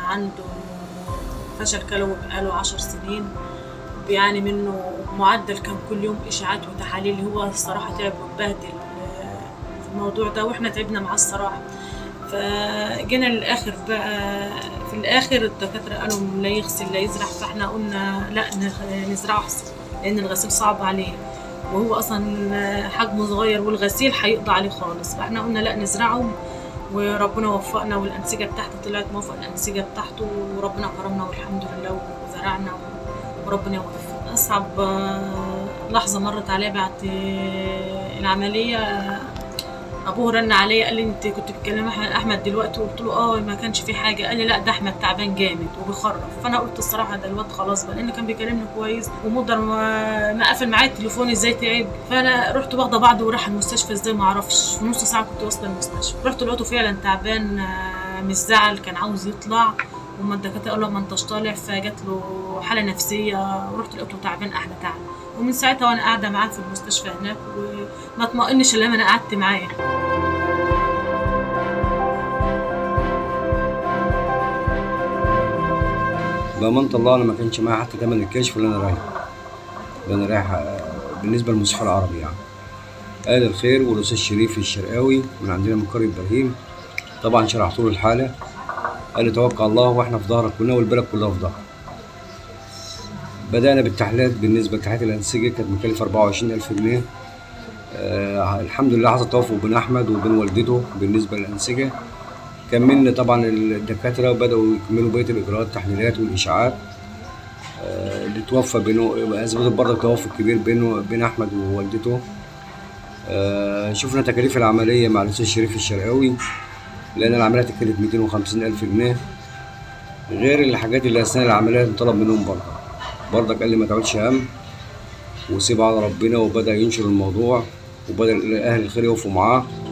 عنده فشل كلوي بقاله عشر سنين بيعاني منه معدل كان كل يوم اشاعات وتحاليل هو الصراحه تعب واتبهدل في الموضوع ده واحنا تعبنا معاه الصراحه فجينا للاخر بقى في الاخر الدكاتره قالوا لا يغسل لا يزرع فاحنا قلنا لا نخ- نزرعه احسن لان الغسيل صعب عليه وهو اصلا حجمه صغير والغسيل هيقضي عليه خالص فاحنا قلنا لا نزرعه وربنا وفقنا والانسجه بتاعته طلعت موافقه الانسجه بتاعته وربنا كرمنا والحمد لله وزرعنا وربنا يوفق اصعب آه، لحظه مرت عليا بعد آه، العمليه ابوه رن عليا قال لي انت كنت بتكلمي أح- احمد دلوقتي قلت له اه ما كانش في حاجه قال لي لا ده احمد تعبان جامد وبيخرف فانا قلت الصراحه ده الواد خلاص بقى لان كان بيكلمني كويس ومقدر ما, ما قفل معايا التليفون ازاي تعب فانا رحت واخده بعض وراح المستشفى ازاي ما اعرفش في نص ساعه كنت واصله المستشفى رحت لقيته فعلا تعبان آه، مش زعل كان عاوز يطلع وما الدكاتره قالوا له ما انتش طالع فجات له حاله نفسيه ورحت لقيته تعبان احلى تعب ومن ساعتها وانا قاعده معاه في المستشفى هناك وما اطمئنش الا لما انا قعدت معاه بأمانة الله أنا ما كانش معايا حتى تمن الكشف اللي أنا رايح اللي أنا رايح آه، بالنسبة للمستشفى العربي يعني قال الخير والأستاذ شريف الشرقاوي من عندنا من قرية إبراهيم طبعا شرحت له الحالة قال لي توكل على الله وإحنا في ظهرك كلنا والبلد كلها في ظهرك بدأنا بالتحليلات بالنسبة لتحليلات الأنسجة كانت مكلفة 24000 جنيه آه الحمد لله حصل توافق بين أحمد وبين والدته بالنسبة للأنسجة كملنا طبعا الدكاترة بدأوا يكملوا بقية الإجراءات التحليلات والإشعاعات آه، اللي توفى بينه أثبتت برضه توافق كبير بينه بين أحمد ووالدته آه، شفنا تكاليف العملية مع الأستاذ شريف الشرقاوي لأن العملية كانت 250 ألف جنيه غير الحاجات اللي أثناء العملية طلب منهم برضه برضك قال لي ما تعملش هم وسيب على ربنا وبدأ ينشر الموضوع وبدأ أهل الخير يقفوا معاه